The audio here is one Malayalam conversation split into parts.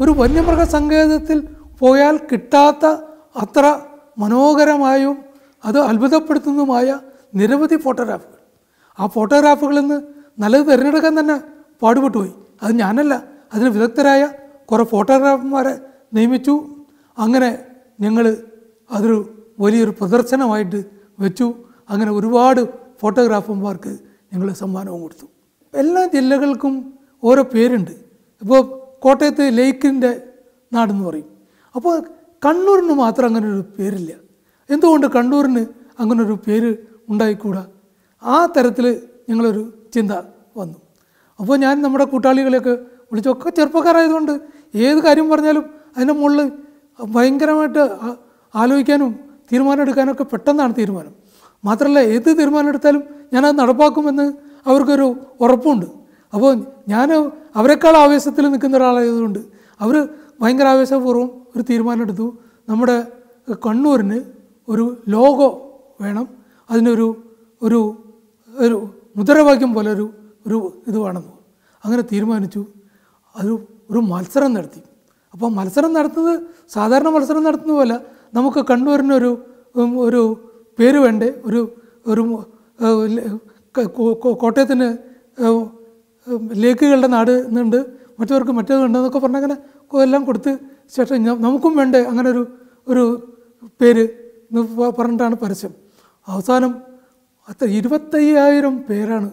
ഒരു വന്യമൃഗ സങ്കേതത്തിൽ പോയാൽ കിട്ടാത്ത അത്ര മനോഹരമായും അത് അത്ഭുതപ്പെടുത്തുന്നതുമായ നിരവധി ഫോട്ടോഗ്രാഫുകൾ ആ ഫോട്ടോഗ്രാഫുകളിൽ നിന്ന് നല്ലത് തിരഞ്ഞെടുക്കാൻ തന്നെ പാടുപെട്ടു പോയി അത് ഞാനല്ല അതിന് വിദഗ്ധരായ കുറേ ഫോട്ടോഗ്രാഫർമാരെ നിയമിച്ചു അങ്ങനെ ഞങ്ങൾ അതൊരു വലിയൊരു പ്രദർശനമായിട്ട് വെച്ചു അങ്ങനെ ഒരുപാട് ഫോട്ടോഗ്രാഫർമാർക്ക് ഞങ്ങൾ സമ്മാനവും കൊടുത്തു എല്ലാ ജില്ലകൾക്കും ഓരോ പേരുണ്ട് ഇപ്പോൾ കോട്ടയത്ത് ലേക്കിൻ്റെ നാടെന്ന് പറയും അപ്പോൾ കണ്ണൂരിന് മാത്രം അങ്ങനെ ഒരു പേരില്ല എന്തുകൊണ്ട് കണ്ണൂരിന് അങ്ങനെ ഒരു പേര് ഉണ്ടായിക്കൂടാ ആ തരത്തിൽ ഞങ്ങളൊരു ചിന്ത വന്നു അപ്പോൾ ഞാൻ നമ്മുടെ കൂട്ടാളികളെയൊക്കെ വിളിച്ചൊക്കെ ചെറുപ്പക്കാരായതുകൊണ്ട് ഏത് കാര്യം പറഞ്ഞാലും അതിൻ്റെ മുകളിൽ ഭയങ്കരമായിട്ട് ആ- ആലോചിക്കാനും തീരുമാനം എടുക്കാനൊക്കെ പെട്ടെന്നാണ് തീരുമാനം മാത്രമല്ല ഏത് തീരുമാനം എടുത്താലും ഞാനത് നടപ്പാക്കുമെന്ന് അവർക്കൊരു ഉറപ്പുണ്ട് അപ്പോൾ ഞാൻ അവരെക്കാൾ ആവേശത്തിൽ നിൽക്കുന്ന ഒരാളായതുകൊണ്ട് അവർ ഭയങ്കര ആവേശപൂർവ്വം ഒരു തീരുമാനം എടുത്തു നമ്മുടെ കണ്ണൂരിന് ഒരു ലോഗോ വേണം അതിനൊരു ഒരു ഒരു മുദ്രാവാക്യം പോലെ ഒരു ഒരു ഇത് വേണമെന്ന് അങ്ങനെ തീരുമാനിച്ചു അത് ഒരു മത്സരം നടത്തി അപ്പോൾ മത്സരം നടത്തുന്നത് സാധാരണ മത്സരം നടത്തുന്ന പോലെ നമുക്ക് കണ്ണൂരിനൊരു ഉം, ഒരു പേര് വേണ്ടേ ഒരു ഒരു ഏഹ്, ല- ക- കോ- കോ- കോട്ടയത്തിന് ഏഹ്, ഉം, ലേക്കുകളുടെ നാട് എന്നുണ്ട് മറ്റവർക്ക് മറ്റേതുണ്ടെന്നൊക്കെ പറഞ്ഞ് അങ്ങനെ കൊ- എല്ലാം കൊടുത്ത് ശേഷം ഞ- നമുക്കും വേണ്ടേ അങ്ങനെ ഒരു ഒരു പേര് എന്ന് പ- പറഞ്ഞിട്ടാണ് പരസ്യം അവസാനം അത്ര ഇരുപത്തയ്യായിരം പേരാണ്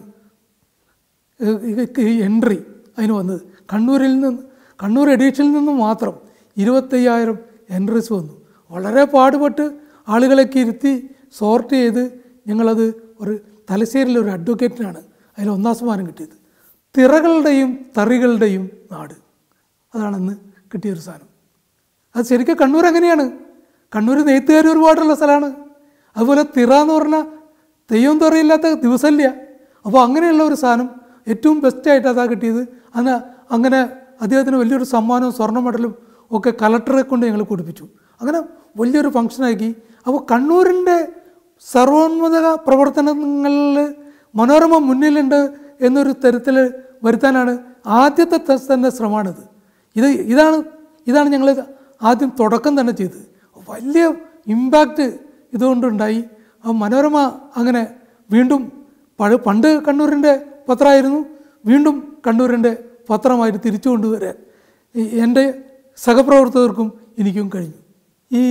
ഈ എൻട്രി അതിന് വന്നത് കണ്ണൂരിൽ നിന്ന് കണ്ണൂർ എഡീഷനിൽ നിന്ന് മാത്രം ഇരുപത്തയ്യായിരം എൻട്രീസ് വന്നു വളരെ പാടുപെട്ട് ആളുകളൊക്കെ ഇരുത്തി സോർട്ട് ചെയ്ത് ഞങ്ങളത് ഒരു തലശ്ശേരിയിലെ ഒരു അഡ്വക്കേറ്റിനാണ് അതിൽ ഒന്നാം സമ്മാനം കിട്ടിയത് തിറകളുടെയും തറികളുടെയും നാട് അതാണെന്ന് കിട്ടിയൊരു സാധനം അത് ശരിക്കും കണ്ണൂർ എങ്ങനെയാണ് കണ്ണൂർ നെയ്ത്തുകാർ ഒരുപാടുള്ള സ്ഥലമാണ് അതുപോലെ തിറ എന്ന് പറഞ്ഞാൽ തെയ്യം തുറയില്ലാത്ത ദിവസമില്ല അപ്പോൾ അങ്ങനെയുള്ള ഒരു സാധനം ഏറ്റവും ബെസ്റ്റായിട്ട് അതാ കിട്ടിയത് അന്ന് അങ്ങനെ അദ്ദേഹത്തിന് വലിയൊരു സമ്മാനവും സ്വർണ്ണ മെഡലും ഒക്കെ കലക്ടറെ കൊണ്ട് ഞങ്ങൾ കൊടുപ്പിച്ചു അങ്ങനെ വലിയൊരു ഫംഗ്ഷനാക്കി അപ്പോൾ കണ്ണൂരിൻ്റെ സർവോന്മത പ്രവർത്തനങ്ങളിൽ മനോരമ മുന്നിലുണ്ട് എന്നൊരു തരത്തിൽ വരുത്താനാണ് ആദ്യത്തെ ത- തന്നെ ശ്രമമാണിത് ഇത് ഇതാണ് ഇതാണ് ഞങ്ങൾ ആദ്യം തുടക്കം തന്നെ ചെയ്തത് വലിയ ഇമ്പാക്റ്റ് ഇതുകൊണ്ടുണ്ടായി ആ മനോരമ അങ്ങനെ വീണ്ടും പഴ പണ്ട് കണ്ണൂരിൻ്റെ പത്രമായിരുന്നു വീണ്ടും കണ്ണൂരിൻ്റെ പത്രമായിട്ട് തിരിച്ചു കൊണ്ടുവരാൻ ഈ എൻ്റെ സഹപ്രവർത്തകർക്കും എനിക്കും കഴിഞ്ഞു ഈ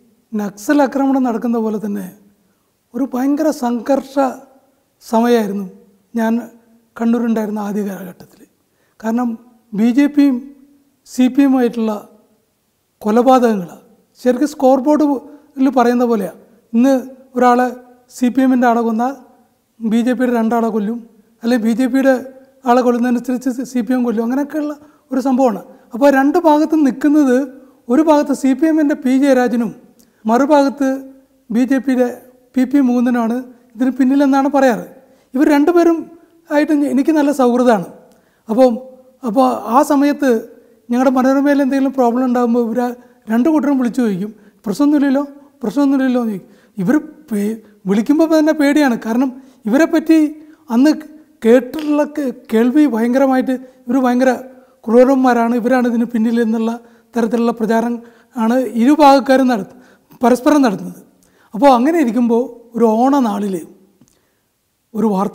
നക്സൽ ആക്രമണം നടക്കുന്ന പോലെ തന്നെ ഒരു ഭയങ്കര സംഘർഷ സമയമായിരുന്നു ഞാൻ കണ്ണൂരുണ്ടായിരുന്ന ആദ്യ കാലഘട്ടത്തിൽ കാരണം ബി ജെ പിയും സി പി എമ്മുമായിട്ടുള്ള കൊലപാതകങ്ങളാണ് ശരിക്കും സ്കോർ ബോർഡിൽ പറയുന്ന പോലെയാണ് ഇന്ന് ഒരാളെ സി പി എമ്മിൻ്റെ ആളെ കൊന്നാൽ ബി ജെ പിയുടെ രണ്ടാളെ കൊല്ലും അല്ലെങ്കിൽ ബി ജെ പിയുടെ ആളെ കൊല്ലുന്നതനുസരിച്ച് സി പി എം കൊല്ലും അങ്ങനെയൊക്കെയുള്ള ഒരു സംഭവമാണ് അപ്പോൾ രണ്ട് ഭാഗത്തും നിൽക്കുന്നത് ഒരു ഭാഗത്ത് സി പി എമ്മിൻ്റെ പി ജയരാജനും മറുഭാഗത്ത് ബി ജെ പിയുടെ പി പി മൂന്നിനാണ് ഇതിന് പിന്നിലെന്നാണ് പറയാറ് ഇവർ രണ്ടുപേരും ആയിട്ട് എനിക്ക് നല്ല സൗഹൃദമാണ് അപ്പോൾ അപ്പോൾ ആ സമയത്ത് ഞങ്ങളുടെ മനോരമയിൽ എന്തെങ്കിലും പ്രോബ്ലം ഉണ്ടാകുമ്പോൾ ഇവർ രണ്ട് കൂട്ടരും വിളിച്ചു ചോദിക്കും പ്രശ്നമൊന്നുമില്ലല്ലോ പ്രശ്നമൊന്നുമില്ലല്ലോ എന്ന് ചോദിക്കും ഇവർ പേ വിളിക്കുമ്പോൾ തന്നെ പേടിയാണ് കാരണം ഇവരെ പറ്റി അന്ന് കേട്ടിട്ടുള്ള കേ- കേൾവി ഭയങ്കരമായിട്ട് ഇവർ ഭയങ്കര ക്രൂരന്മാരാണ് ഇവരാണ് ഇതിന് പിന്നിൽ എന്നുള്ള തരത്തിലുള്ള പ്രചാരം ആണ് ഇരുഭാഗക്കാരും നടത്തുന്നത് പരസ്പരം നടത്തുന്നത് അപ്പോൾ അങ്ങനെ ഇരിക്കുമ്പോൾ ഒരു ഓണനാളിൽ ഒരു വാർത്ത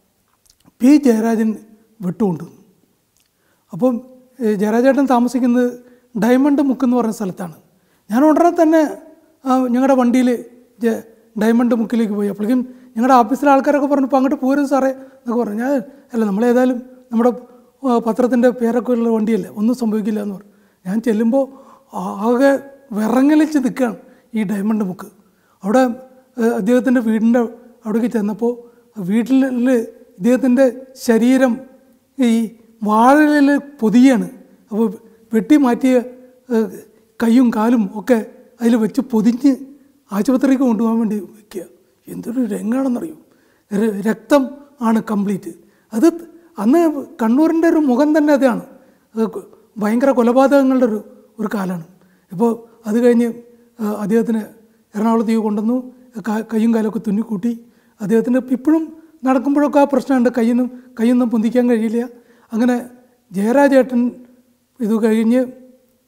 പി ജയരാജൻ വിട്ടുകൊണ്ടുവന്നു അപ്പം ഏഹ്, ജയരാജേട്ടൻ താമസിക്കുന്നത് ഡയമണ്ട് മുക്ക് എന്ന് പറഞ്ഞ സ്ഥലത്താണ് ഞാൻ ഉടനെ തന്നെ ആ, ഞങ്ങളുടെ വണ്ടിയിൽ ജ- ഡയമണ്ട് മുക്കിലേക്ക് പോയി അപ്പോഴേക്കും ഞങ്ങളുടെ ഓഫീസിലെ ആൾക്കാരൊക്കെ പറഞ്ഞു ഇപ്പോൾ അങ്ങോട്ട് പോരും സാറേ എന്നൊക്കെ പറഞ്ഞു ഞാൻ അല്ല നമ്മളേതായാലും നമ്മുടെ പത്രത്തിൻ്റെ പേരൊക്കെ ഉള്ള വണ്ടിയല്ലേ ഒന്നും സംഭവിക്കില്ല എന്ന് പറഞ്ഞു ഞാൻ ചെല്ലുമ്പോൾ ആകെ വിറങ്ങലിച്ച് നിൽക്കുകയാണ് ഈ ഡയമണ്ട് മുക്ക് അവിടെ ഏഹ്, അദ്ദേഹത്തിൻ്റെ വീടിൻ്റെ അവിടേക്ക് ചെന്നപ്പോൾ വീട്ടിൽ ഇദ്ദേഹത്തിൻ്റെ ശരീരം ഈ വാഴയിൽ പൊതിയാണ് അപ്പോൾ വെട്ടി മാറ്റിയ ഏഹ്, കൈയും കാലും ഒക്കെ അതിൽ വെച്ച് പൊതിഞ്ഞ് ആശുപത്രിക്ക് കൊണ്ടുപോകാൻ വേണ്ടി വയ്ക്കുക എന്തൊരു രംഗാണെന്നറിയോ ര- രക്തം ആണ് കംപ്ലീറ്റ് അത് അന്ന് കണ്ണൂരിൻ്റെ ഒരു മുഖം തന്നെ അതാണ് അത് കൊ- ഭയങ്കര കൊലപാതകങ്ങളുടെ ഒരു ഒരു കാലമാണ് ഇപ്പോൾ അത് കഴിഞ്ഞ് ആ, അദ്ദേഹത്തിന് എറണാകുളത്തേക്ക് കൊണ്ടുവന്നു ക- കയ്യും കാലൊക്കെ തുന്നിക്കൂട്ടി അദ്ദേഹത്തിന് ഇപ്പോഴും നടക്കുമ്പോഴൊക്കെ ആ പ്രശ്നമുണ്ട് കയ്യിനും കയ്യൊന്നും പൊന്തിക്കാൻ കഴിയില്ല അങ്ങനെ ജയരാജേട്ടൻ ഇത് കഴിഞ്ഞ്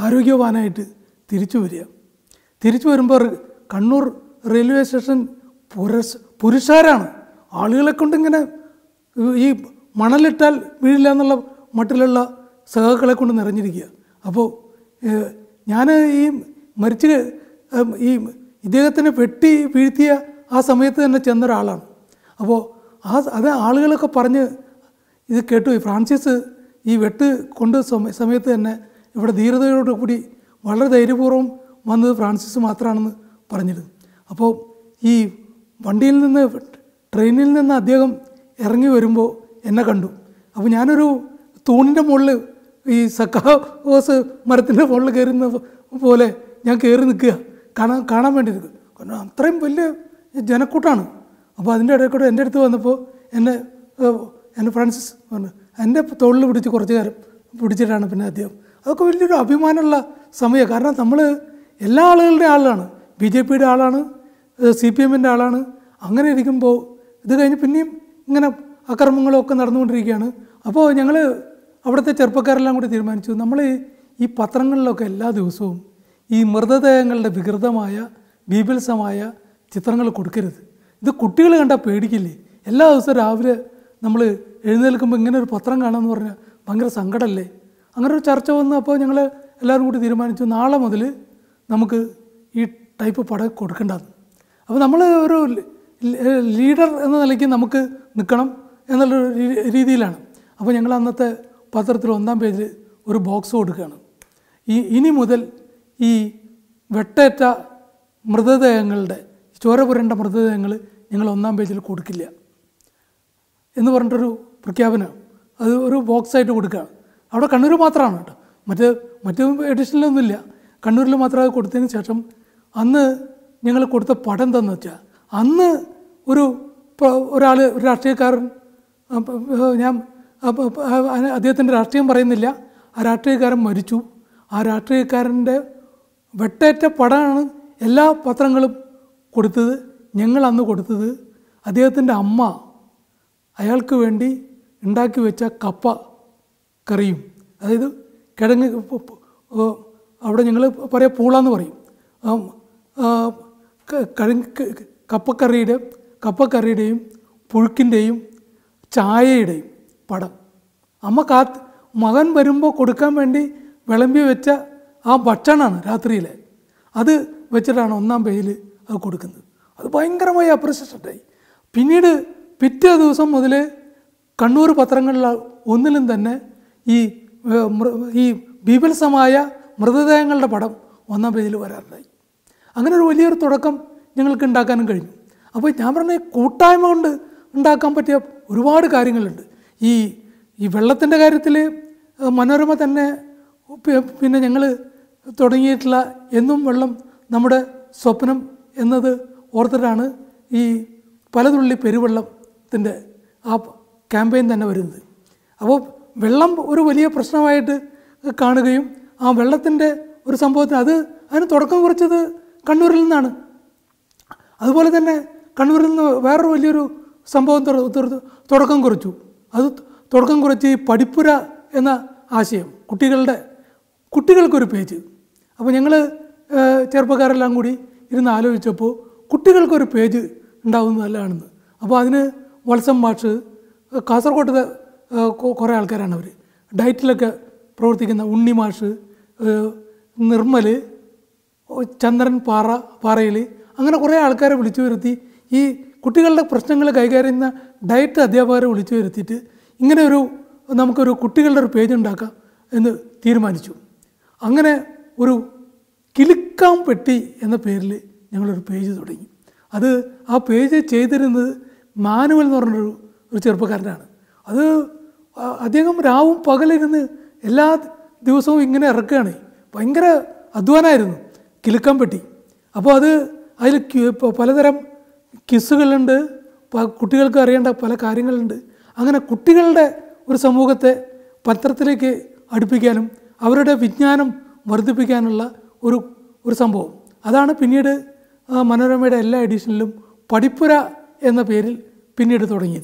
ആരോഗ്യവാനായിട്ട് തിരിച്ചു വരിക തിരിച്ചു വരുമ്പോൾ കണ്ണൂർ റെയിൽവേ സ്റ്റേഷൻ പുരസ് പുരുഷാരാണ് ആളുകളെ കൊണ്ടിങ്ങനെ ഈ മണലിട്ടാൽ വീഴില്ല എന്നുള്ള മട്ടിലുള്ള സഹാക്കളെ കൊണ്ട് നിറഞ്ഞിരിക്കുക അപ്പോൾ ഞാൻ ഈ മരിച്ച് ഏം, ഈ ഇദ്ദേഹത്തിനെ വെട്ടി വീഴ്ത്തിയ ആ സമയത്ത് തന്നെ ചെന്ന ഒരാളാണ് അപ്പോൾ ആ അത് ആളുകളൊക്കെ പറഞ്ഞ് ഇത് കേട്ടു ഫ്രാൻസിസ് ഈ വെട്ട് കൊണ്ട് സമ- സമയത്ത് തന്നെ ഇവിടെ ധീരതയോടു കൂടി വളരെ ധൈര്യപൂർവ്വം വന്നത് ഫ്രാൻസിസ് മാത്രമാണെന്ന് പറഞ്ഞിരുന്നു അപ്പോൾ ഈ വണ്ടിയിൽ നിന്ന് ട്രെയിനിൽ നിന്ന് അദ്ദേഹം ഇറങ്ങി വരുമ്പോൾ എന്നെ കണ്ടു അപ്പോൾ ഞാനൊരു തൂണിൻ്റെ മുകളിൽ ഈ സക്കാവോസ് മരത്തിൻ്റെ മുകളിൽ കയറുന്ന പോലെ ഞാൻ കയറി നിൽക്കുക കാണാൻ കാണാൻ വേണ്ടി നിൽക്കുക കാരണം അത്രയും വലിയ ജനക്കൂട്ടാണ് അപ്പോൾ അതിൻ്റെ ഇടയിൽ കൂടെ എൻ്റെ അടുത്ത് വന്നപ്പോൾ എന്നെ ഏഹ്, എൻ്റെ ഫ്രാൻസിസ് പറഞ്ഞു എൻ്റെ തോളിൽ പിടിച്ച് കുറച്ച് നേരം പിടിച്ചിട്ടാണ് പിന്നെ അദ്ദേഹം അതൊക്കെ വലിയൊരു അഭിമാനമുള്ള സമയമാണ് കാരണം നമ്മൾ എല്ലാ ആളുകളുടെ ആളാണ് ബി ജെ പിയുടെ ആളാണ് സി പി എമ്മിൻ്റെ ആളാണ് അങ്ങനെ ഇരിക്കുമ്പോൾ ഇത് കഴിഞ്ഞ് പിന്നെയും ഇങ്ങനെ അക്രമങ്ങളൊക്കെ നടന്നുകൊണ്ടിരിക്കുകയാണ് അപ്പോൾ ഞങ്ങൾ അവിടുത്തെ ചെറുപ്പക്കാരെല്ലാം കൂടി തീരുമാനിച്ചു നമ്മൾ ഈ പത്രങ്ങളിലൊക്കെ എല്ലാ ദിവസവും ഈ മൃതദേഹങ്ങളുടെ വികൃതമായ ബീഭത്സമായ ചിത്രങ്ങൾ കൊടുക്കരുത് ഇത് കുട്ടികൾ കണ്ടാൽ പേടിക്കില്ലേ എല്ലാ ദിവസവും രാവിലെ നമ്മൾ എഴുന്നേൽക്കുമ്പോൾ ഇങ്ങനെ ഒരു പത്രം കാണാമെന്ന് പറഞ്ഞാൽ ഭയങ്കര സങ്കടമല്ലേ അങ്ങനെ ഒരു ചർച്ച വന്നു അപ്പോൾ ഞങ്ങൾ എല്ലാവരും കൂടി തീരുമാനിച്ചു നാളെ മുതൽ നമുക്ക് ഈ ടൈപ്പ് പടം കൊടുക്കേണ്ടത് അപ്പോൾ നമ്മൾ ഒരു ലീഡർ എന്ന നിലയ്ക്ക് നമുക്ക് നിൽക്കണം എന്നുള്ള രീ- രീതിയിലാണ് അപ്പോൾ ഞങ്ങൾ അന്നത്തെ പത്രത്തിൽ ഒന്നാം പേജിൽ ഒരു ബോക്സ് കൊടുക്കുകയാണ് ഈ ഇനി മുതൽ ഈ വെട്ടേറ്റ മൃതദേഹങ്ങളുടെ ചോര പുരണ്ട മൃതദേഹങ്ങൾ ഞങ്ങൾ ഒന്നാം പേജിൽ കൊടുക്കില്ല എന്ന് പറഞ്ഞിട്ടൊരു പ്രഖ്യാപനം അത് ഒരു ബോക്സായിട്ട് കൊടുക്കുകയാണ് അവിടെ കണ്ണൂർ മാത്രമാണ് കേട്ടോ മറ്റ് മറ്റ് എഡിഷനിലൊന്നുമില്ല കണ്ണൂരിൽ മാത്രം അത് കൊടുത്തതിന് ശേഷം അന്ന് ഞങ്ങൾ കൊടുത്ത പടം എന്താണെന്ന് വെച്ചാൽ അന്ന് ഒരു ഒരാൾ ഒരു രാഷ്ട്രീയക്കാരൻ അപ്പ- ഏഹ് ഞാൻ അപ്പ- അപ്പ- ആ- അദ്ദേഹത്തിൻ്റെ രാഷ്ട്രീയം പറയുന്നില്ല ആ രാഷ്ട്രീയക്കാരൻ മരിച്ചു ആ രാഷ്ട്രീയക്കാരൻ്റെ വെട്ടേറ്റ പടമാണ് എല്ലാ പത്രങ്ങളും കൊടുത്തത് ഞങ്ങൾ അന്ന് കൊടുത്തത് അദ്ദേഹത്തിൻ്റെ അമ്മ അയാൾക്ക് വേണ്ടി ഉണ്ടാക്കി വെച്ച കപ്പ കറിയും അതായത് കിഴങ്ങ് പ- പ- ഏ, അവിടെ ഞങ്ങൾ പറയാം പൂളാന്ന് പറയും ആം, ആ, ക- കിഴങ്ങ് ക- കപ്പക്കറിയുടെ കപ്പക്കറിയുടെയും പുഴുക്കിൻ്റെയും ചായയുടെയും പടം അമ്മ കാത്ത് മകൻ വരുമ്പോൾ കൊടുക്കാൻ വേണ്ടി വിളമ്പി വെച്ച ആ ഭക്ഷണമാണ് രാത്രിയിലെ അത് വെച്ചിട്ടാണ് ഒന്നാം പേജിൽ അത് കൊടുക്കുന്നത് അത് ഭയങ്കരമായി അപ്രസിദ്ധമായി പിന്നീട് പിറ്റേ ദിവസം മുതൽ കണ്ണൂർ പത്രങ്ങളിൽ ഒന്നിലും തന്നെ ഈ ഏഹ്, മൃ- ഈ ബീഭത്സമായ മൃതദേഹങ്ങളുടെ പടം ഒന്നാം പേജിൽ വരാറുണ്ടായി അങ്ങനെ ഒരു വലിയൊരു തുടക്കം ഞങ്ങൾക്ക് ഉണ്ടാക്കാനും കഴിഞ്ഞു അപ്പോൾ ഞാൻ പറഞ്ഞ ഈ കൂട്ടായ്മ കൊണ്ട് ഉണ്ടാക്കാൻ പറ്റിയ ഒരുപാട് കാര്യങ്ങളുണ്ട് ഈ ഈ വെള്ളത്തിൻ്റെ കാര്യത്തിൽ മനോരമ തന്നെ പി- പിന്നെ ഞങ്ങൾ തുടങ്ങിയിട്ടുള്ള എന്നും വെള്ളം നമ്മുടെ സ്വപ്നം എന്നത് ഓർത്തിട്ടാണ് ഈ പലതുള്ളി പെരുവെള്ളത്തിൻ്റെ ആ ക്യാമ്പയിൻ തന്നെ വരുന്നത് അപ്പോൾ വെള്ളം ഒരു വലിയ പ്രശ്നമായിട്ട് കാണുകയും ആ വെള്ളത്തിൻ്റെ ഒരു സംഭവത്തിന് അത് അതിന് തുടക്കം കുറിച്ചത് കണ്ണൂരിൽ നിന്നാണ് അതുപോലെ തന്നെ കണ്ണൂരിൽ നിന്ന് വേറൊരു വലിയൊരു സംഭവം തുറ- തുറ- തുടക്കം കുറിച്ചു അത് തുടക്കം കുറിച്ച് ഈ പഠിപ്പുര എന്ന ആശയം കുട്ടികളുടെ കുട്ടികൾക്കൊരു പേജ് അപ്പോൾ ഞങ്ങൾ ചെറുപ്പക്കാരെല്ലാം കൂടി ഇരുന്ന് ആലോചിച്ചപ്പോൾ കുട്ടികൾക്കൊരു പേജ് ഉണ്ടാവുന്നത് നല്ലതാണെന്ന് അപ്പോൾ അതിന് വത്സം മാഷ് കാസർഗോട്ട് കുറേ ആൾക്കാരാണ് അവർ ഡയറ്റിലൊക്കെ പ്രവർത്തിക്കുന്ന ഉണ്ണി മാഷ് ഏഹ് നിർമ്മൽ ചന്ദ്രൻ പാറ പാറയിൽ അങ്ങനെ കുറേ ആൾക്കാരെ വിളിച്ചു വരുത്തി ഈ കുട്ടികളുടെ പ്രശ്നങ്ങൾ കൈകാര്യം ചെയ്യുന്ന ഡയറ്റ് അധ്യാപകരെ വിളിച്ചു വരുത്തിയിട്ട് ഇങ്ങനെ ഒരു നമുക്കൊരു കുട്ടികളുടെ ഒരു പേജ് ഉണ്ടാക്കാം എന്ന് തീരുമാനിച്ചു അങ്ങനെ ഒരു കിലുക്കാം പെട്ടി എന്ന പേരിൽ ഞങ്ങളൊരു പേജ് തുടങ്ങി അത് ആ പേജ് ചെയ്തിരുന്നത് മാനുവൽ എന്ന് പറഞ്ഞൊരു ഒരു ചെറുപ്പക്കാരനാണ് അത് ആ- അദ്ദേഹം രാവും പകലിരുന്ന് എല്ലാ ദിവസവും ഇങ്ങനെ ഇറക്കുകയാണ് ഭയങ്കര അധ്വാനമായിരുന്നു കിലുക്കാൻ പെട്ടി അപ്പോൾ അത് അതിൽ ക്യു- പ- പലതരം കിസ്സുകളുണ്ട് പ- കുട്ടികൾക്ക് അറിയേണ്ട പല കാര്യങ്ങളുണ്ട് അങ്ങനെ കുട്ടികളുടെ ഒരു സമൂഹത്തെ പത്രത്തിലേക്ക് അടുപ്പിക്കാനും അവരുടെ വിജ്ഞാനം വർദ്ധിപ്പിക്കാനുള്ള ഒരു ഒരു സംഭവം അതാണ് പിന്നീട് ആ, മനോരമയുടെ എല്ലാ എഡിഷനിലും പഠിപ്പുര എന്ന പേരിൽ പിന്നീട് തുടങ്ങിയത്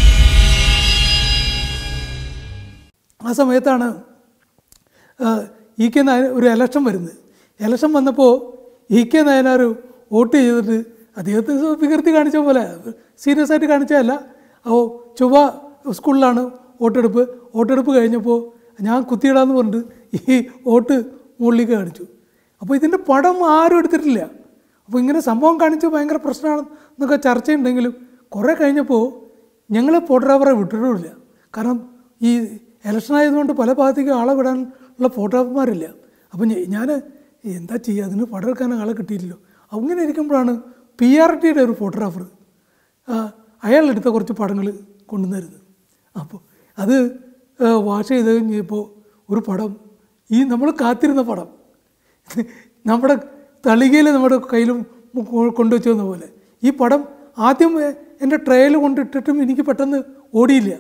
ആ സമയത്താണ് ആ, ഇ കെ നായർ ഒരു ഇലക്ഷൻ വരുന്നത് ഇലക്ഷൻ വന്നപ്പോൾ ഇ കെ നായനാർ വോട്ട് ചെയ്തിട്ട് അദ്ദേഹത്തെ വികൃതി കാണിച്ച പോലെ സീരിയസ് ആയിട്ട് കാണിച്ചതല്ല ഓ ചൊവ്വ സ്കൂളിലാണ് വോട്ടെടുപ്പ് വോട്ടെടുപ്പ് കഴിഞ്ഞപ്പോൾ ഞാൻ കുത്തിയിടാന്ന് പറഞ്ഞിട്ട് ഈ വോട്ട് മുകളിലേക്ക് കാണിച്ചു അപ്പോൾ ഇതിൻ്റെ പടം ആരും എടുത്തിട്ടില്ല അപ്പോൾ ഇങ്ങനെ സംഭവം കാണിച്ച് ഭയങ്കര പ്രശ്നമാണ് എന്നൊക്കെ ചർച്ചയുണ്ടെങ്കിലും കുറേ കഴിഞ്ഞപ്പോൾ ഞങ്ങൾ ഫോട്ടോഗ്രാഫറെ വിട്ടിട്ടുമില്ല കാരണം ഈ ഇലക്ഷൻ ആയതുകൊണ്ട് പല ഭാഗത്തേക്കും ആളെ വിടാനുള്ള ഫോട്ടോഗ്രാഫർമാരില്ല അപ്പം ഞാൻ എന്താ ചെയ്യുക അതിന് പടം എടുക്കാൻ ആളെ കിട്ടിയില്ലല്ലോ അങ്ങനെ ഇരിക്കുമ്പോഴാണ് പി ആർ ടിയുടെ ഒരു ഫോട്ടോഗ്രാഫർ അയാൾ എടുത്ത കുറച്ച് പടങ്ങൾ കൊണ്ടുവന്നിരുന്നത് അപ്പോൾ അത് ആ, വാഷ് ചെയ്ത് കഴിഞ്ഞപ്പോൾ ഒരു പടം ഈ നമ്മൾ കാത്തിരുന്ന പടം നമ്മുടെ തളികയിൽ നമ്മുടെ കയ്യിലും കൊണ്ടുവച്ചു വന്ന പോലെ ഈ പടം ആദ്യം എൻ്റെ ട്രയൽ കൊണ്ടിട്ടിട്ടും എനിക്ക് പെട്ടെന്ന് ഓടിയില്ല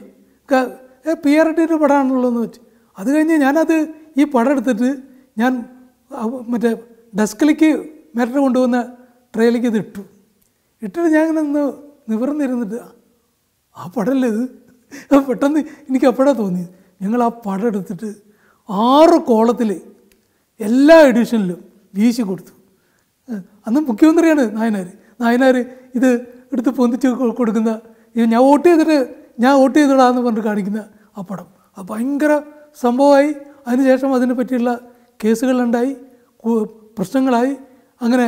പി ആർ ടിയുടെ പടമാണുള്ളതെന്ന് വെച്ച് അത് കഴിഞ്ഞ് ഞാനത് ഈ പടം എടുത്തിട്ട് ഞാൻ അവ- മറ്റേ ഡെസ്കിലേക്ക് മെറ്റർ കൊണ്ടുവന്ന ട്രയലിലേക്ക് ഇത് ഇട്ടു ഇട്ടിട്ട് ഞാൻ ഇങ്ങനെ ഒന്ന് നിവർന്നിരുന്നിട്ട് ആ പടമല്ലേ ഇത് അത് പെട്ടെന്ന് എനിക്ക് അപ്പോഴാണ് തോന്നിയത് ഞങ്ങൾ ആ പടം എടുത്തിട്ട് ആറ് കോളത്തിൽ എല്ലാ എഡിഷനിലും വീശി കൊടുത്തു ഏഹ് അന്ന് മുഖ്യമന്ത്രിയാണ് നായനാർ നായനാർ ഇത് എടുത്ത് പൊന്തിച്ച് കൊ- കൊടുക്കുന്ന ഇത് ഞാൻ വോട്ട് ചെയ്തിട്ട് ഞാൻ വോട്ട് ചെയ്തിടാന്ന് പറഞ്ഞിട്ട് കാണിക്കുന്ന ആ പടം അത് ഭയങ്കര സംഭവമായി അതിനുശേഷം അതിനെ പറ്റിയുള്ള കേസുകളുണ്ടായി കു- പ്രശ്നങ്ങളായി അങ്ങനെ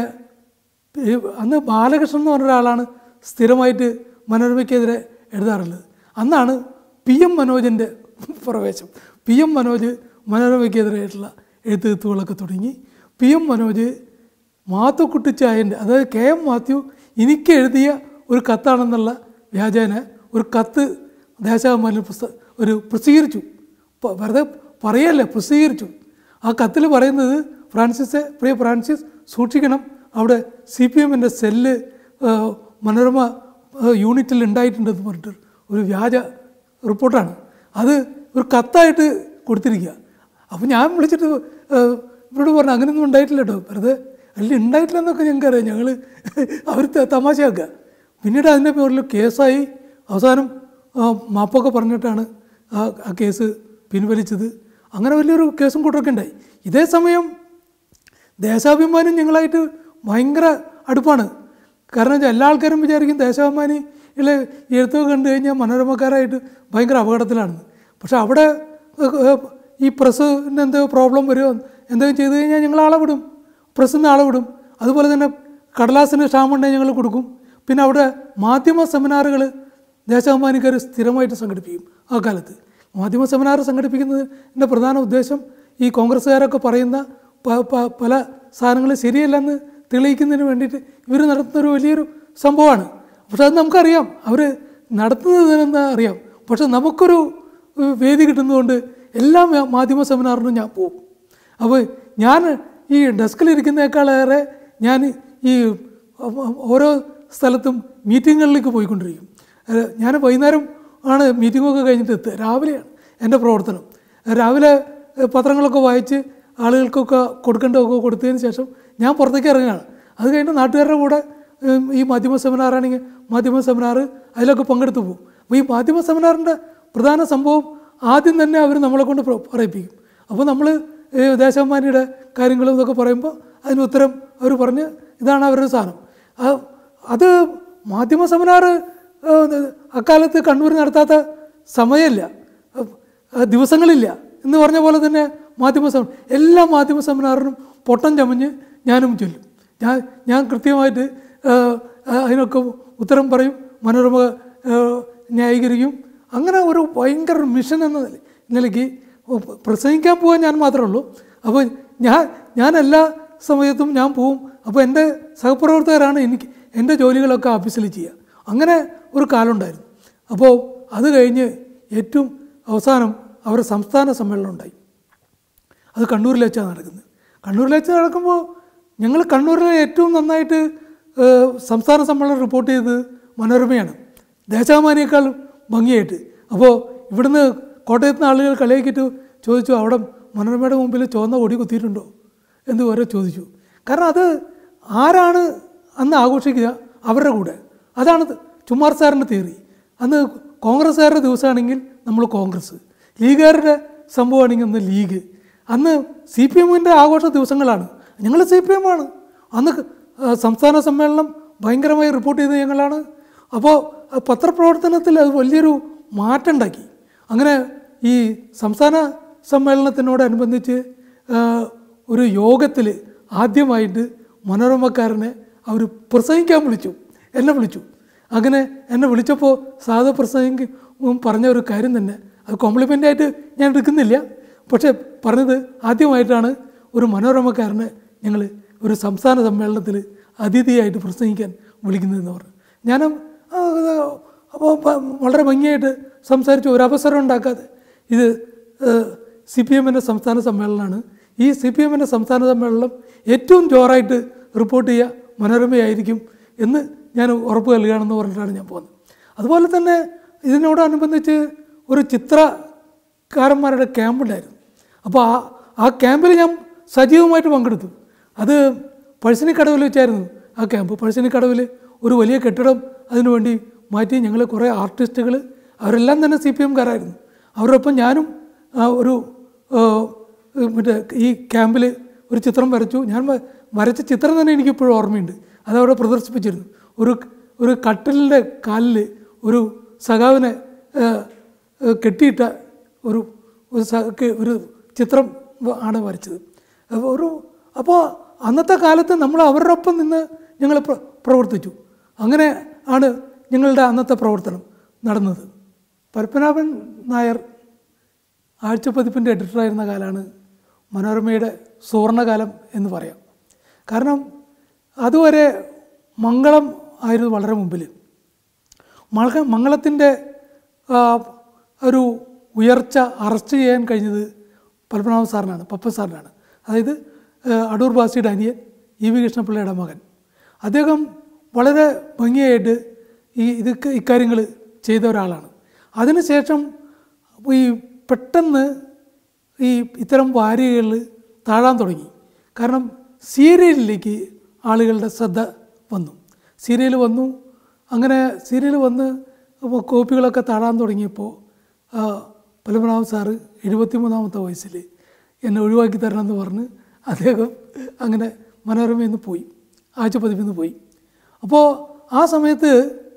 ഈ അന്ന് ബാലകൃഷ്ണൻ എന്ന് പറഞ്ഞ ഒരാളാണ് സ്ഥിരമായിട്ട് മനോരമയ്ക്കെതിരെ എഴുതാറുള്ളത് അന്നാണ് പി എം മനോജിൻ്റെ പ്രവേശം പി എം മനോജ് മനോരമയ്ക്കെതിരായിട്ടുള്ള എഴുത്തുകളൊക്കെ തുടങ്ങി പി എം മനോജ് മാത്തുക്കുട്ടിച്ചായൻ്റെ അതായത് കെ എം മാത്യു എനിക്ക് എഴുതിയ ഒരു കത്താണെന്നുള്ള വ്യാജേന ഒരു കത്ത് ദേശാഭിമാനിൽ പുസ്തക ഒരു പ്രസിദ്ധീകരിച്ചു പ- വെറുതെ പറയല്ല പ്രസിദ്ധീകരിച്ചു ആ കത്തിൽ പറയുന്നത് ഫ്രാൻസിസ് പ്രിയ ഫ്രാൻസിസ് സൂക്ഷിക്കണം അവിടെ സി പി എമ്മിൻ്റെ സെല്ല് ആ, മനോരമ ആ, യൂണിറ്റിൽ ഉണ്ടായിട്ടുണ്ടെന്ന് പറഞ്ഞിട്ട് ഒരു വ്യാജ റിപ്പോർട്ടാണ് അത് ഒരു കത്തായിട്ട് കൊടുത്തിരിക്കുക അപ്പോൾ ഞാൻ വിളിച്ചിട്ട് ആ, ഇവരോട് പറഞ്ഞു അങ്ങനെയൊന്നും ഉണ്ടായിട്ടില്ല കേട്ടോ വെറുതെ അല്ല ഉണ്ടായിട്ടില്ലെന്നൊക്കെ ഞങ്ങൾക്കറിയാം ഞങ്ങൾ അവർ ത- തമാശയാക്കുക പിന്നീട് അതിൻ്റെ പേരിൽ കേസായി അവസാനം ആ, മാപ്പൊക്കെ പറഞ്ഞിട്ടാണ് ആ ആ കേസ് പിൻവലിച്ചത് അങ്ങനെ വലിയൊരു കേസും കൂട്ടൊക്കെ ഉണ്ടായി ഇതേ സമയം ദേശാഭിമാനി ഞങ്ങളായിട്ട് ഭയങ്കര അടുപ്പാണ് കാരണം വെച്ചാൽ എല്ലാ ആൾക്കാരും വിചാരിക്കും ദേശാഭിമാനിയിലെ എഴുത്തൊക്കെ കണ്ടു കഴിഞ്ഞാൽ മനോരമക്കാരായിട്ട് ഭയങ്കര അപകടത്തിലാണ് പക്ഷെ അവിടെ ഏഹ്, ഏഹ്, ഈ പ്രസ്സിന് എന്തോ പ്രോബ്ലം വരുമോ എന്തെങ്കിലും ചെയ്തു കഴിഞ്ഞാൽ ഞങ്ങൾ ആളെ വിടും പ്രസ്സിൽ നിന്ന് ആളെ വിടും അതുപോലെ തന്നെ കടലാസിന് ക്ഷാമുണ്ടെങ്കിൽ ഞങ്ങൾ കൊടുക്കും പിന്നെ അവിടെ മാധ്യമ സെമിനാറുകൾ ദേശാഭിമാനിക്കാർ സ്ഥിരമായിട്ട് സംഘടിപ്പിക്കും ആ കാലത്ത് മാധ്യമ സെമിനാർ സംഘടിപ്പിക്കുന്നതിൻ്റെ പ്രധാന ഉദ്ദേശം ഈ കോൺഗ്രസ്സുകാരൊക്കെ പറയുന്ന പ- പ- പല സാധനങ്ങൾ ശരിയല്ലെന്ന് തെളിയിക്കുന്നതിന് വേണ്ടിയിട്ട് ഇവർ നടത്തുന്ന ഒരു വലിയൊരു സംഭവമാണ് പക്ഷെ അത് നമുക്കറിയാം അവർ നടത്തുന്നതെന്ന് അറിയാം പക്ഷെ നമുക്കൊരു ഏഹ്, വേദി കിട്ടുന്നതുകൊണ്ട് എല്ലാ മാ- മാധ്യമ സെമിനാറിനും ഞാൻ പോകും അപ്പോൾ ഞാൻ ഈ ഡെസ്കിലിരിക്കുന്നേക്കാളേറെ ഞാൻ ഈ ഓരോ സ്ഥലത്തും മീറ്റിങ്ങുകളിലേക്ക് പോയിക്കൊണ്ടിരിക്കും ഏഹ് ഞാൻ വൈകുന്നേരം ആണ് മീറ്റിങ്ങൊക്കെ കഴിഞ്ഞിട്ട് എത്തുക രാവിലെയാണ് എൻ്റെ പ്രവർത്തനം രാവിലെ ഏഹ് പത്രങ്ങളൊക്കെ വായിച്ച് ആളുകൾക്കൊക്കെ കൊടുക്കേണ്ടതൊക്കെ കൊടുത്തതിന് ശേഷം ഞാൻ പുറത്തേക്ക് ഇറങ്ങുകയാണ് അത് കഴിഞ്ഞ് നാട്ടുകാരുടെ കൂടെ ഏഹ് ഈ മാധ്യമ സെമിനാറാണെങ്കിൽ മാധ്യമ സെമിനാർ അതിലൊക്കെ പങ്കെടുത്ത് പോകും അപ്പോൾ ഈ മാധ്യമ സെമിനാറിൻ്റെ പ്രധാന സംഭവം ആദ്യം തന്നെ അവർ നമ്മളെ കൊണ്ട് പ്ര- പറയിപ്പിക്കും അപ്പോൾ നമ്മൾ ദേശാഭിമാനിയുടെ കാര്യങ്ങളും ഇതൊക്കെ പറയുമ്പോൾ അതിന് ഉത്തരം അവർ പറഞ്ഞ് ഇതാണ് അവരുടെ സാധനം ആ- അത് മാധ്യമ സെമിനാർ അക്കാലത്ത് കണ്ണൂർ നടത്താത്ത സമയമില്ല ആ, ദിവസങ്ങളില്ല എന്ന് പറഞ്ഞ പോലെ തന്നെ മാധ്യമ സെമിനാർ എല്ലാ മാധ്യമ സെമിനാറിനും പൊട്ടം ചമഞ്ഞ് ഞാനും ചൊല്ലും ഞാൻ ഞാൻ കൃത്യമായിട്ട് ആ, ആ, അതിനൊക്കെ ഉത്തരം പറയും മനോരമ ആ, ന്യായീകരിക്കും അങ്ങനെ ഒരു ഭയങ്കര ഒരു മിഷൻ എന്ന നില- നിലയ്ക്ക് പ്രസംഗിക്കാൻ പോകാൻ ഞാൻ മാത്രമേ ഉള്ളൂ അപ്പോൾ ഞാൻ ഞാൻ എല്ലാ സമയത്തും ഞാൻ പോവും അപ്പോൾ എൻ്റെ സഹപ്രവർത്തകരാണ് എനിക്ക് എൻ്റെ ജോലികളൊക്കെ ഓഫീസിൽ ചെയ്യുക അങ്ങനെ ഒരു കാലമുണ്ടായിരുന്നു അപ്പോൾ അത് കഴിഞ്ഞ് ഏറ്റവും അവസാനം അവരുടെ സംസ്ഥാന സമ്മേളനം ഉണ്ടായി അത് കണ്ണൂരിൽ വെച്ചാണ് നടക്കുന്നത് കണ്ണൂരിൽ വെച്ച് നടക്കുമ്പോൾ ഞങ്ങൾ കണ്ണൂരിൽ ഏറ്റവും നന്നായിട്ട് ഏഹ്, സംസ്ഥാന സമ്മേളനം റിപ്പോർട്ട് ചെയ്തത് മനോരമയാണ് ദേശാഭിമാനിയേക്കാൾ ഭംഗിയായിട്ട് അപ്പോൾ ഇവിടുന്ന് കോട്ടയത്ത് നിന്ന് ആളുകൾ കളിയാക്കിയിട്ട് ചോദിച്ചു അവിടെ മനോരമയുടെ മുമ്പിൽ ചുവന്ന കൊടി കുത്തിയിട്ടുണ്ടോ എന്ന് വരെ ചോദിച്ചു കാരണം അത് ആരാണ് അന്ന് ആഘോഷിക്കുക അവരുടെ കൂടെ അതാണ് ചുമ്മാർ സാറിൻ്റെ തിയറി അന്ന് കോൺഗ്രസ്സുകാരുടെ ദിവസമാണെങ്കിൽ നമ്മൾ കോൺഗ്രസ് ലീഗുകാരുടെ സംഭവമാണെങ്കിൽ അന്ന് ലീഗ് അന്ന് സി പി എമ്മിൻ്റെ ആഘോഷ ദിവസങ്ങളാണ് ഞങ്ങൾ സി പി എം ആണ് അന്ന് ആ, സംസ്ഥാന സമ്മേളനം ഭയങ്കരമായി റിപ്പോർട്ട് ചെയ്തത് ഞങ്ങളാണ് അപ്പോൾ ആ പത്രപ്രവർത്തനത്തിൽ അത് വലിയൊരു മാറ്റം ഉണ്ടാക്കി അങ്ങനെ ഈ സംസ്ഥാന സമ്മേളനത്തിനോടനുബന്ധിച്ച് ആ, ഒരു യോഗത്തിൽ ആദ്യമായിട്ട് മനോരമക്കാരനെ അവർ പ്രസംഗിക്കാൻ വിളിച്ചു എന്നെ വിളിച്ചു അങ്ങനെ എന്നെ വിളിച്ചപ്പോൾ സാധാ പ്രസംഗം പറഞ്ഞ ഒരു കാര്യം തന്നെ അത് കോംപ്ലിമെൻ്റ് ആയിട്ട് ഞാൻ എടുക്കുന്നില്ല പക്ഷേ പറഞ്ഞത് ആദ്യമായിട്ടാണ് ഒരു മനോരമക്കാരനെ ഞങ്ങൾ ഒരു സംസ്ഥാന സമ്മേളനത്തിൽ അതിഥിയായിട്ട് പ്രസംഗിക്കാൻ വിളിക്കുന്നതെന്ന് പറഞ്ഞു ഞാനും ആ, ഇത് അപ്പോൾ പ- വളരെ ഭംഗിയായിട്ട് സംസാരിച്ച് ഒരു അവസരം ഉണ്ടാക്കാതെ ഇത് സി പി എമ്മിൻ്റെ സംസ്ഥാന സമ്മേളനമാണ് ഈ സി പി എമ്മിൻ്റെ സംസ്ഥാന സമ്മേളനം ഏറ്റവും ജോറായിട്ട് റിപ്പോർട്ട് ചെയ്യുക മനോരമയായിരിക്കും എന്ന് ഞാൻ ഉറപ്പ് നൽകുകയാണെന്ന് പറഞ്ഞിട്ടാണ് ഞാൻ പോകുന്നത് അതുപോലെ തന്നെ ഇതിനോടനുബന്ധിച്ച് ഒരു ചിത്രകാരന്മാരുടെ ക്യാമ്പുണ്ടായിരുന്നു അപ്പോൾ ആ ആ ക്യാമ്പിൽ ഞാൻ സജീവമായിട്ട് പങ്കെടുത്തു അത് പഴശ്ശിനിക്കടവിൽ വെച്ചായിരുന്നു ആ ക്യാമ്പ് പഴശ്ശിനിക്കടവിൽ ഒരു വലിയ കെട്ടിടം അതിനുവേണ്ടി മാറ്റി ഞങ്ങൾ കുറേ ആർട്ടിസ്റ്റുകൾ അവരെല്ലാം തന്നെ സി പി എംകാരായിരുന്നു അവരൊപ്പം ഞാനും ആ, ഒരു ആ, മറ്റേ ഈ ക്യാമ്പിൽ ഒരു ചിത്രം വരച്ചു ഞാൻ വ- വരച്ച ചിത്രം തന്നെ എനിക്കിപ്പോഴും ഓർമ്മയുണ്ട് അതവിടെ പ്രദർശിപ്പിച്ചിരുന്നു ഒരു ഒരു കട്ടിലിൻ്റെ കാലിൽ ഒരു സഖാവിനെ ആ, ആ, കെട്ടിയിട്ട ഒരു ഒരു സ- ക്ക് ഒരു ചിത്രം വ- ആണ് വരച്ചത് അപ്പോൾ ഒരു അപ്പോൾ അന്നത്തെ കാലത്ത് നമ്മൾ അവരുടെ ഒപ്പം നിന്ന് ഞങ്ങൾ പ്ര- പ്രവർത്തിച്ചു അങ്ങനെ ആണ് ഞങ്ങളുടെ അന്നത്തെ പ്രവർത്തനം നടന്നത് പരപ്പനാഭൻ നായർ ആഴ്ചപ്പതിപ്പിൻ്റെ എഡിറ്ററായിരുന്ന കാലമാണ് മനോരമയുടെ സുവർണകാലം എന്ന് പറയാം കാരണം അതുവരെ മംഗളം ആയിരുന്നു വളരെ മുമ്പിൽ മംഗ മംഗളത്തിൻ്റെ ആ, ഒരു ഉയർച്ച അറസ്റ്റ് ചെയ്യാൻ കഴിഞ്ഞത് പത്മനാഭ സാറിനാണ് പപ്പ സാറിനാണ് അതായത് ആ, അടൂർ ബാസിയുടെ അനിയൻ ഇ വി കൃഷ്ണപിള്ളയുടെ മകൻ അദ്ദേഹം വളരെ ഭംഗിയായിട്ട് ഈ ഇത് ഇക്കാര്യങ്ങൾ ചെയ്ത ഒരാളാണ് അതിനുശേഷം ഈ പെട്ടെന്ന് ഈ ഇത്തരം വാരികകളിൽ താഴാൻ തുടങ്ങി കാരണം സീരിയലിലേക്ക് ആളുകളുടെ ശ്രദ്ധ വന്നു സീരിയൽ വന്നു അങ്ങനെ സീരിയൽ വന്ന് അപ്പോൾ കോപ്പികളൊക്കെ താഴാൻ തുടങ്ങിയപ്പോൾ ആ, പത്മനാഭൻ സാറ് എഴുപത്തിമൂന്നാമത്തെ വയസ്സിൽ എന്നെ ഒഴിവാക്കി തരണമെന്ന് പറഞ്ഞ് അദ്ദേഹം അങ്ങനെ മനോരമയിൽ നിന്ന് പോയി ആഴ്ചപ്പതിപ്പിൽ നിന്ന് പോയി അപ്പോൾ ആ സമയത്ത്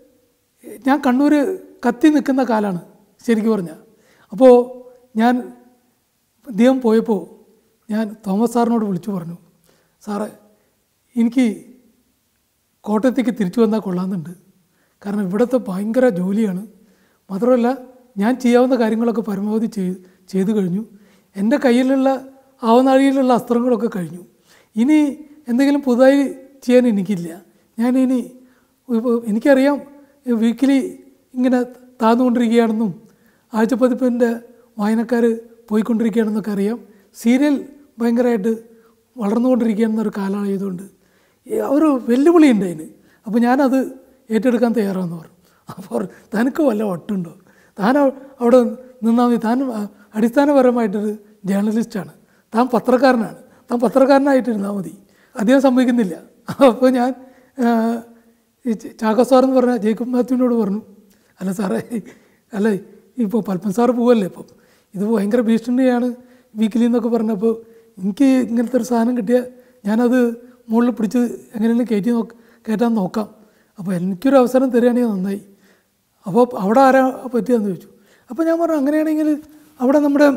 ഞാൻ കണ്ണൂർ കത്തി നിൽക്കുന്ന കാലമാണ് ശരിക്കും പറഞ്ഞാൽ അപ്പോൾ ഞാൻ അദ്ദേഹം പോയപ്പോൾ ഞാൻ തോമസ് സാറിനോട് വിളിച്ചു പറഞ്ഞു സാറേ എനിക്ക് കോട്ടയത്തേക്ക് തിരിച്ചു വന്നാൽ കൊള്ളാമെന്നുണ്ട് കാരണം ഇവിടുത്തെ ഭയങ്കര ജോലിയാണ് മാത്രമല്ല ഞാൻ ചെയ്യാവുന്ന കാര്യങ്ങളൊക്കെ പരമാവധി ചെയ്ത് ചെയ്തു കഴിഞ്ഞു എൻ്റെ കയ്യിലുള്ള ആവനാഴിയിലുള്ള അസ്ത്രങ്ങളൊക്കെ കഴിഞ്ഞു ഇനി എന്തെങ്കിലും പുതുതായി ചെയ്യാൻ എനിക്കില്ല ഞാൻ ഇനി ഇപ്പോൾ എനിക്കറിയാം വീക്കിലി ഇങ്ങനെ താന്നുകൊണ്ടിരിക്കുകയാണെന്നും ആഴ്ചപ്പതിപ്പിൻ്റെ വായനക്കാർ പോയിക്കൊണ്ടിരിക്കുകയാണെന്നൊക്കെ അറിയാം സീരിയൽ ഭയങ്കരമായിട്ട് വളർന്നുകൊണ്ടിരിക്കുകയെന്നൊരു കാലമായതുകൊണ്ട് ഈ ഒരു വെല്ലുവിളി ഉണ്ട് അതിന് അപ്പോൾ ഞാനത് ഏറ്റെടുക്കാൻ തയ്യാറാണെന്ന് പറഞ്ഞു അപ്പോൾ തനിക്ക് വല്ല ഒട്ടുണ്ടോ താൻ അവ- അവിടെ നിന്നാൽ മതി താൻ അ- അടിസ്ഥാനപരമായിട്ടൊരു ജേർണലിസ്റ്റാണ് താൻ പത്രക്കാരനാണ് താൻ പത്രക്കാരനായിട്ടിരുന്നാൽ മതി അദ്ദേഹം സമ്മതിക്കുന്നില്ല അപ്പോൾ ഞാൻ ആ, ഈ ച- ചാക്കോ സാർ എന്ന് പറഞ്ഞ ജേക്കബ് മാത്യുവിനോട് പറഞ്ഞു അല്ല സാറേ അല്ല ഇപ്പോൾ പൽപ്പൻ സാറ് പോവല്ലേ ഇപ്പം ഇത് ഭയങ്കര ഭീഷണിയാണ് വീക്കിലി എന്നൊക്കെ പറഞ്ഞപ്പോൾ എനിക്ക് ഇങ്ങനത്തെ ഒരു സാധനം കിട്ടിയാൽ ഞാനത് മുകളിൽ പിടിച്ച് എങ്ങനെയെങ്കിലും കയറ്റി നോക്ക കയറ്റാൻ നോക്കാം അപ്പോൾ എനിക്കൊരു അവസരം തരികയാണെങ്കിൽ നന്നായി അപ്പോൾ അവിടെ ആരാ പറ്റിയെന്ന് ചോദിച്ചു അപ്പോൾ ഞാൻ പറഞ്ഞു അങ്ങനെയാണെങ്കിൽ അവിടെ നമ്മുടെ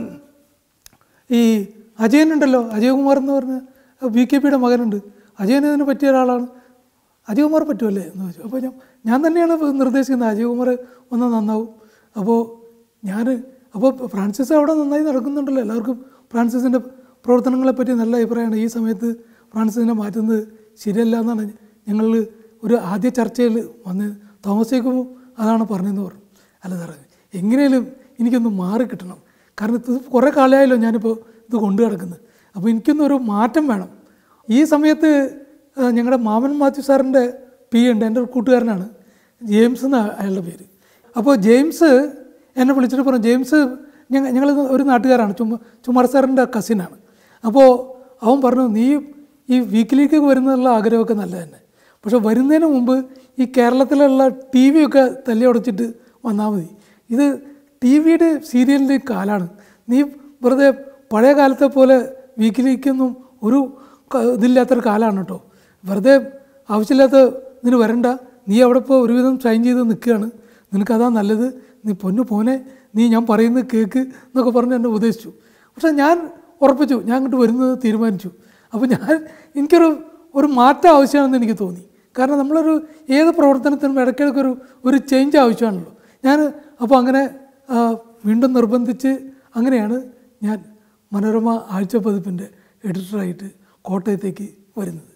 ഈ അജയനുണ്ടല്ലോ അജയകുമാർ എന്ന് പറഞ്ഞ ബി കെ പിയുടെ മകനുണ്ട് അജയൻ ഇതിന് പറ്റിയ ഒരാളാണ് അജയകുമാർ പറ്റുമല്ലേ എന്ന് ചോദിച്ചു അപ്പോൾ ഞാൻ ഞാൻ തന്നെയാണ് ഇപ്പൊ നിർദ്ദേശിക്കുന്നത് അജയകുമാർ ഒന്ന് നന്നാവും അപ്പോൾ ഞാൻ അപ്പോൾ ഫ്രാൻസിസ് അവിടെ നന്നായി നടക്കുന്നുണ്ടല്ലോ എല്ലാവർക്കും ഫ്രാൻസിസിൻ്റെ പ്രവർത്തനങ്ങളെ പറ്റി നല്ല അഭിപ്രായമാണ് ഈ സമയത്ത് ഫ്രാൻസിസിനെ മാറ്റുന്നത് ശരിയല്ല എന്നാണ് ഞങ്ങൾ ഒരു ആദ്യ ചർച്ചയിൽ വന്ന് തോമസ് ജേക്കബും അതാണ് പറഞ്ഞതെന്ന് പറഞ്ഞു അല്ല സാറേ എങ്ങനെയും എനിക്കൊന്ന് മാറി കിട്ടണം കാരണം ഇത് കുറേ കാലമായല്ലോ ഞാനിപ്പോൾ ഇത് കൊണ്ടു കിടക്കുന്നത് അപ്പോൾ എനിക്കൊന്നൊരു മാറ്റം വേണം ഈ സമയത്ത് ആ, ഞങ്ങളുടെ മാമൻ മാത്യു സാറിൻ്റെ പി ഉണ്ട് എൻ്റെ ഒരു കൂട്ടുകാരനാണ് ജെയിംസ് എന്ന അയാളുടെ പേര് അപ്പോൾ ജെയിംസ് എന്നെ വിളിച്ചിട്ട് പറഞ്ഞു ജെയിംസ് ഞങ്ങൾ ഞങ്ങൾ ഒരു നാട്ടുകാരാണ് ചുമ ചുമാർ സാറിൻ്റെ കസിനാണ് അപ്പോൾ അവൻ പറഞ്ഞു നീ ഈ വീക്കിലേക്ക് വരുന്നതിനുള്ള ആഗ്രഹമൊക്കെ നല്ല തന്നെ പക്ഷെ വരുന്നതിന് മുമ്പ് ഈ കേരളത്തിലുള്ള ടി വി ഒക്കെ തല്ലി ഉടച്ചിട്ട് വന്നാൽ മതി ഇത് ടി വിയുടെ സീരിയലിൻ്റെ കാലാണ് നീ വെറുതെ പഴയ കാലത്തെ പോലെ വീക്കിലിക്കൊന്നും ഒരു ക- ഇതില്ലാത്തൊരു കാലമാണ് കേട്ടോ വെറുതെ ആവശ്യമില്ലാത്ത ഇതിന് വരണ്ട നീ അവിടെ ഇപ്പോൾ ഒരുവിധം സൈൻ ചെയ്ത് നിൽക്കുകയാണ് നിനക്കതാ നല്ലത് നീ പൊന്നു പോനെ നീ ഞാൻ പറയുന്നത് കേക്ക് എന്നൊക്കെ പറഞ്ഞ് എന്നെ ഉപദേശിച്ചു പക്ഷേ ഞാൻ ഉറപ്പിച്ചു ഞാൻ അങ്ങോട്ട് വരുന്നത് തീരുമാനിച്ചു അപ്പോൾ ഞാൻ എനിക്കൊരു ഒരു മാറ്റം ആവശ്യമാണെന്ന് എനിക്ക് തോന്നി കാരണം നമ്മളൊരു ഏത് പ്രവർത്തനത്തിനും ഇടയ്ക്കിടയ്ക്ക് ഒരു ഒരു ചേഞ്ച് ആവശ്യമാണല്ലോ ഞാൻ അപ്പോൾ അങ്ങനെ ആ, വീണ്ടും നിർബന്ധിച്ച് അങ്ങനെയാണ് ഞാൻ മനോരമ ആഴ്ച പതിപ്പിൻ്റെ എഡിറ്ററായിട്ട് കോട്ടയത്തേക്ക് വരുന്നത്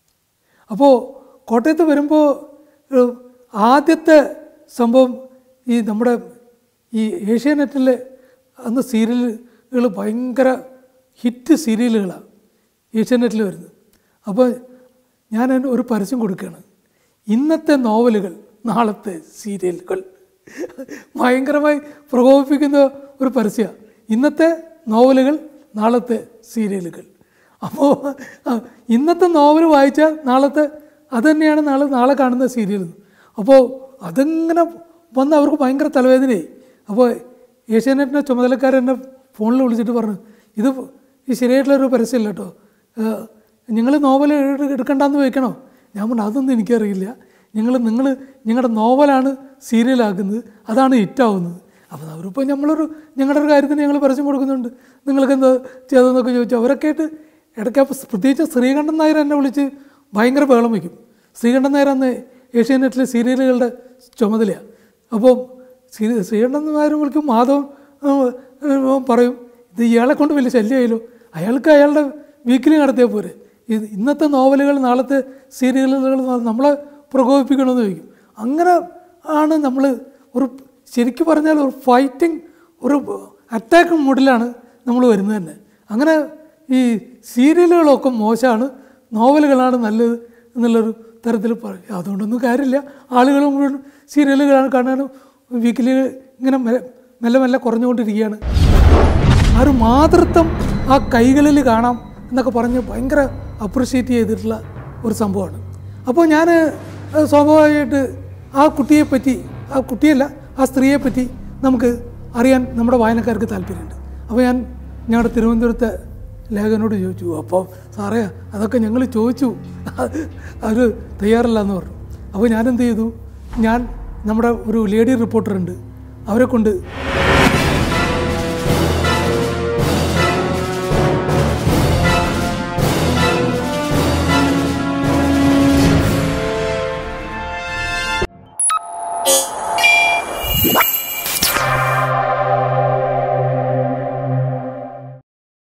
അപ്പോൾ കോട്ടയത്ത് വരുമ്പോൾ ഏഹ്, ആദ്യത്തെ സംഭവം ഈ നമ്മുടെ ഈ ഏഷ്യാനെറ്റിലെ അന്ന് സീരിയലുകൾ ഭയങ്കര ഹിറ്റ് സീരിയലുകളാണ് ഏഷ്യാനെറ്റിൽ വരുന്നത് അപ്പോൾ ഞാൻ അതിന് ഒരു പരസ്യം കൊടുക്കുകയാണ് ഇന്നത്തെ നോവലുകൾ നാളത്തെ സീരിയലുകൾ ഭയങ്കരമായി പ്രകോപിപ്പിക്കുന്ന ഒരു പരസ്യമാണ് ഇന്നത്തെ നോവലുകൾ നാളത്തെ സീരിയലുകൾ അപ്പോൾ ഇന്നത്തെ നോവൽ വായിച്ചാൽ നാളത്തെ അത് തന്നെയാണ് നാളെ നാളെ കാണുന്ന സീരിയൽ അപ്പോൾ അതിങ്ങനെ വന്ന് അവർക്ക് ഭയങ്കര തലവേദനയായി അപ്പോൾ ഏഷ്യാനെറ്റിൻ്റെ ചുമതലക്കാരൻ എന്നെ ഫോണിൽ വിളിച്ചിട്ട് പറഞ്ഞു ഇത് ഈ ശരിയായിട്ടുള്ളൊരു പരസ്യമില്ല കേട്ടോ നിങ്ങൾ നോവൽ എടുക്കണ്ടെന്ന് വെക്കണോ ഞാൻ പറഞ്ഞു അതൊന്നും എനിക്കറിയില്ല നിങ്ങൾ നിങ്ങൾ നിങ്ങളുടെ നോവലാണ് സീരിയലാക്കുന്നത് അതാണ് ഹിറ്റാവുന്നത് അപ്പോൾ അവരിപ്പോൾ നമ്മളൊരു ഞങ്ങളുടെ ഒരു കാര്യത്തിന് ഞങ്ങൾ പരസ്യം കൊടുക്കുന്നുണ്ട് നിങ്ങൾക്ക് എന്താ ചെയ്തതെന്നൊക്കെ ചോദിച്ചു അവരൊക്കെ ആയിട്ട് ഇടയ്ക്ക് അപ്പോൾ പ്രത്യേകിച്ച് ശ്രീകണ്ഠൻ നായർ എന്നെ വിളിച്ച് ഭയങ്കര ബഹളം വയ്ക്കും ശ്രീകണ്ഠൻ നായർ അന്ന് ഏഷ്യാനെറ്റിലെ സീരിയലുകളുടെ ചുമതലയാണ് അപ്പോൾ ശ്രീ ശ്രീകണ്ഠൻ നായർ വിളിക്കും മാധവൻ ആ, ആ, പറയും ഇത് ഇയാളെ കൊണ്ട് വലിയ ശല്യമായല്ലോ അയാൾക്ക് അയാളുടെ വീക്കിലി നടത്തിയാൽ പോരെ ഇത് ഇന്നത്തെ നോവലുകൾ നാളത്തെ സീരിയലുകൾ നമ്മളെ പ്രകോപിപ്പിക്കണമെന്ന് ചോദിക്കും അങ്ങനെ ആണ് നമ്മൾ ഒരു ശരിക്കും പറഞ്ഞാൽ ഒരു ഫൈറ്റിംഗ് ഒരു അറ്റാക്ക് മൂഡിലാണ് നമ്മൾ വരുന്നത് തന്നെ അങ്ങനെ ഈ സീരിയലുകളൊക്കെ മോശമാണ് നോവലുകളാണ് നല്ലത് എന്നുള്ളൊരു തരത്തിൽ പറയും അതുകൊണ്ടൊന്നും കാര്യമില്ല ആളുകൾ മുഴുവൻ സീരിയലുകളാണ് കാണാനും വീക്കിലി ഇങ്ങനെ മെല്ലെ മെല്ലെ മെല്ലെ കുറഞ്ഞുകൊണ്ടിരിക്കുകയാണ് ആ ഒരു മാതൃത്വം ആ കൈകളിൽ കാണാം എന്നൊക്കെ പറഞ്ഞ് ഭയങ്കര അപ്രിഷ്യേറ്റ് ചെയ്തിട്ടുള്ള ഒരു സംഭവമാണ് അപ്പോൾ ഞാൻ സ്വാഭാവികമായിട്ട് ആ കുട്ടിയെ പറ്റി ആ കുട്ടിയല്ല ആ സ്ത്രീയെ പറ്റി നമുക്ക് അറിയാൻ നമ്മുടെ വായനക്കാർക്ക് താല്പര്യമുണ്ട് അപ്പോൾ ഞാൻ ഞങ്ങളുടെ തിരുവനന്തപുരത്തെ ലേഖനോട് ചോദിച്ചു അപ്പോൾ സാറേ അതൊക്കെ ഞങ്ങൾ ചോദിച്ചു അവർ തയ്യാറല്ല എന്ന് പറഞ്ഞു അപ്പോൾ ഞാനെന്ത് ചെയ്തു ഞാൻ നമ്മുടെ ഒരു ലേഡി റിപ്പോർട്ടറുണ്ട് അവരെ കൊണ്ട്